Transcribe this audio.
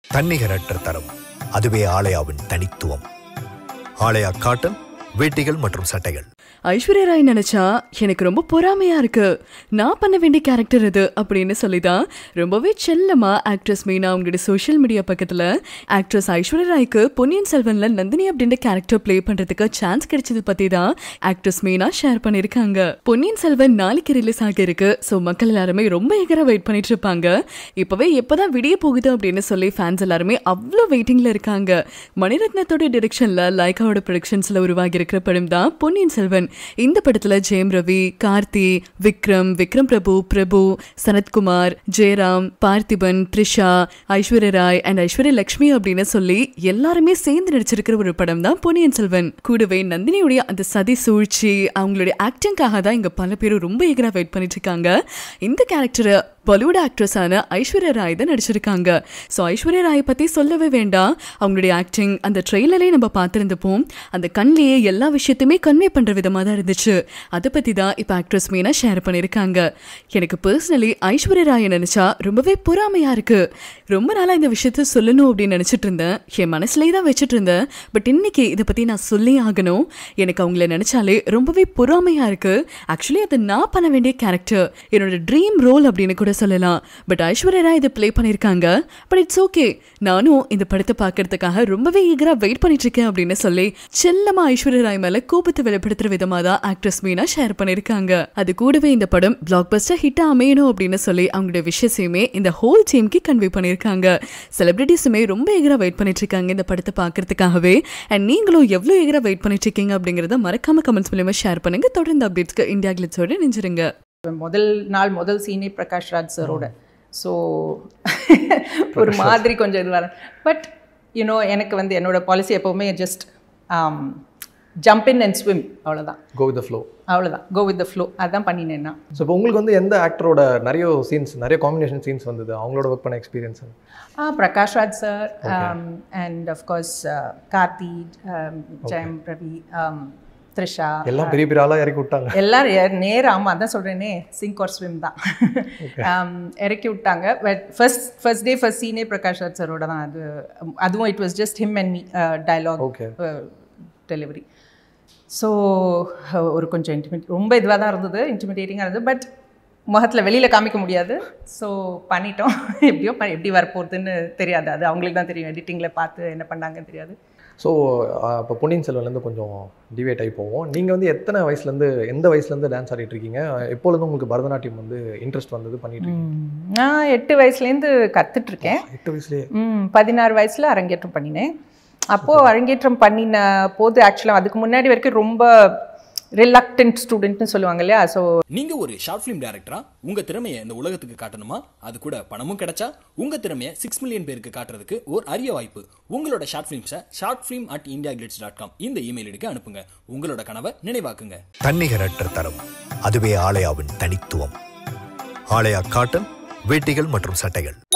தன்னிகரற்ற தரம் அதுவே ஆலயாவின் தனித்துவம் ஆலயா காட்டன் வேட்டிகள் மற்றும் சட்டைகள் ஐஸ்வர்யா ராய் நினைச்சா எனக்கு ரொம்ப பொறாமையா இருக்கு நான் பண்ண வேண்டிய கேரக்டர் இது அப்படின்னு சொல்லிதான் ரொம்பவே செல்லமா ஆக்ட்ரஸ் மீனா அவங்களுடைய சோஷியல் மீடியா பக்கத்துல ஆக்ட்ரஸ் ஐஸ்வர்யா ராய்க்கு பொன்னியின் செல்வன்ல நந்தினி அப்படின்ற கேரக்டர் ப்ளே பண்றதுக்கு சான்ஸ் கிடைச்சது பத்தி தான் ஆக்ட்ரஸ் மீனா ஷேர் பண்ணிருக்காங்க பொன்னியின் செல்வன் நாளைக்கு ரிலீஸ் ஆக இருக்கு ஸோ மக்கள் எல்லாருமே ரொம்ப எகரா வெயிட் பண்ணிட்டு இருப்பாங்க இப்பவே எப்பதான் விடிய போகுது அப்படின்னு சொல்லி ஃபேன்ஸ் எல்லாருமே அவ்வளோ வெயிட்டிங்ல இருக்காங்க மணிரத்னத்தோட டிரெக்ஷன்ல லைக்காவோட ப்ரொடக்ஷன்ஸ்ல உருவாகி இருக்கிற படம் தான் பொன்னியின் செல்வன் இந்த படத்துல ஜெயம் ரவி கார்த்தி விக்ரம் விக்ரம் பிரபு பிரபு சனத்குமார் ஜெயராம் பார்த்திபன் த்ரிஷா ஐஸ்வர்யா ராய் அண்ட் ஐஸ்வர்யா லட்சுமி அப்படின்னு சொல்லி எல்லாருமே சேர்ந்து நடிச்சிருக்கிற ஒரு படம் தான் பொன்னியின் செல்வன் கூடவே நந்தினியுடைய அந்த சதி சூழ்ச்சி அவங்களுடைய ஆக்டிங்காக தான் இங்க பல பேரும் ரொம்ப எகரா வெயிட் பண்ணிட்டு இருக்காங்க இந்த கேரக்டரை பாலிவுட் ஆக்ட்ரஸான ஐஸ்வர்யா ராய் தான் நடிச்சிருக்காங்க ஸோ ஐஸ்வர்யா ராயை பற்றி சொல்லவே வேண்டாம் அவங்களுடைய ஆக்டிங் அந்த ட்ரெய்லரே நம்ம பார்த்துருந்தப்போம் அந்த கண்ணிலேயே எல்லா விஷயத்தையுமே கன்வே பண்ணுற விதமாக தான் இருந்துச்சு அதை பற்றி தான் இப்போ ஆக்ட்ரஸ் மீனா ஷேர் பண்ணியிருக்காங்க எனக்கு பர்சனலி ஐஸ்வர்யா ராயை நினச்சா ரொம்பவே பொறாமையாக இருக்கு ரொம்ப நாளாக இந்த விஷயத்த சொல்லணும் அப்படின்னு நினச்சிட்டு இருந்தேன் என் மனசுலேயே தான் வச்சுட்டு இருந்தேன் பட் இன்னைக்கு இதை பற்றி நான் சொல்லி ஆகணும் எனக்கு அவங்கள நினச்சாலே ரொம்பவே பொறாமையாக இருக்கு ஆக்சுவலி அது நான் பண்ண வேண்டிய கேரக்டர் என்னோட ட்ரீம் ரோல் அப்படின்னு கூட சொல்லலாம் பட் ஐஸ்வர்யா ராய் இதை ப்ளே பண்ணியிருக்காங்க பட் இட்ஸ் ஓகே நானும் இந்த படத்தை பார்க்கறதுக்காக ரொம்பவே ஈகரா வெயிட் பண்ணிட்டு இருக்கேன் அப்படின்னு சொல்லி செல்லமா ஐஸ்வர்யா ராய் மேல கோபத்தை வெளிப்படுத்துற விதமா தான் ஆக்ட்ரஸ் மீனா ஷேர் பண்ணியிருக்காங்க அது கூடவே இந்த படம் பிளாக் பஸ்டர் ஹிட்டா அமையணும் அப்படின்னு சொல்லி அவங்களுடைய விஷயத்தையுமே இந்த ஹோல் டீமுக்கு கன்வே பண்ணியிருக்காங்க செலிபிரிட்டிஸுமே ரொம்ப எகரா வெயிட் பண்ணிட்டு இருக்காங்க இந்த படத்தை பார்க்கறதுக்காகவே அண்ட் நீங்களும் எவ்வளோ எகரா வெயிட் பண்ணிட்டு இருக்கீங்க அப்படிங்கறத மறக்காம கமெண்ட்ஸ் மூலியமா ஷேர் பண்ணுங்க தொடர்ந்து அப்டேட்ஸ்க்கு இந்தியா கிளிட்ஸோட நெஞ்சிருங்க முதல் நாள் முதல் சீனே பிரகாஷ் ராஜ் சரோட ஸோ ஒரு மாதிரி கொஞ்சம் இது வர பட் யூனோ எனக்கு வந்து என்னோட பாலிசி எப்போவுமே just jump in and swim அவ்வளோதான் கோ வித் ஃப்ளோ அவ்வளோதான் கோ வித் த ஃப்ளோ அதான் பண்ணினேன்னா ஸோ இப்போ உங்களுக்கு வந்து எந்த ஆக்டரோட நிறைய சீன்ஸ் நிறைய காம்பினேஷன் சீன்ஸ் வந்தது அவங்களோட ஒர்க் பண்ண எக்ஸ்பீரியன்ஸ் ஆ Prakash Raj sir and of course Karthi Jayam Ravi Trisha எல்லாம் பெரிய பெரிய ஆளாக இறக்கி விட்டாங்க எல்லாரும் நேர் ஆமாம் அதான் சொல்கிறேனே சிங்க் ஆர் ஸ்விம் தான் இறக்கி விட்டாங்க but first first day first சீனே பிரகாஷ் ராஜ் சரோட தான் அது அதுவும் it was just him and me dialogue Okay. Delivery so ஒரு கொஞ்சம் இன்டிமேட் ரொம்ப இதுவாக தான் இருந்தது இன்டிமிடேட்டிங்காக இருந்தது பட் முகத்தில் வெளியில் காமிக்க முடியாது ஸோ பண்ணிட்டோம் எப்படியோ ப- எப்படி வரப்போகுதுன்னு தெரியாது அது அவங்களுக்கு தான் தெரியும் எடிட்டிங்கில் பார்த்து என்ன பண்ணாங்கன்னு தெரியாது ஸோ இப்போ பொன்னியின் செல்வன்லேருந்து கொஞ்சம் டிவேட் ஆகி போவோம் நீங்கள் வந்து எத்தனை வயசுலேருந்து எந்த வயசுலேருந்து டான்ஸ் ஆடிட்டு இருக்கீங்க எப்பொழுதும் உங்களுக்கு பரதநாட்டியம் வந்து இன்ட்ரெஸ்ட் வந்தது பண்ணிட்டு இருக்கீங்க நான் எட்டு வயசுலேருந்து கற்றுட்ருக்கேன் எட்டு வயசுலேயே ம் பதினாறு வயசில் அரங்கேற்றம் பண்ணினேன் அப்போது அரங்கேற்றம் பண்ணின போது ஆக்சுவலாக அதுக்கு முன்னாடி வரைக்கும் ரொம்ப ரிலக்டன்ட் ஸ்டூடெண்ட்னு சொல்லுவாங்க இல்லையா ஸோ நீங்க ஒரு ஷார்ட் ஃபிலிம் டைரக்டரா உங்க திறமையை இந்த உலகத்துக்கு காட்டணுமா அது கூட பணமும் கிடைச்சா உங்க திறமையை சிக்ஸ் மில்லியன் பேருக்கு காட்டுறதுக்கு ஒரு அரிய வாய்ப்பு உங்களோட ஷார்ட் ஃபிலிம்ஸை short film at India glitz dot com இந்த இமெயில் ஐடிக்கு அனுப்புங்க உங்களோட கனவை நினைவாக்குங்க தன்னிகரற்ற தரம் அதுவே ஆலயாவின் தனித்துவம் ஆலயா காட்டன் வேட்டிகள் மற்றும் சட்டைகள்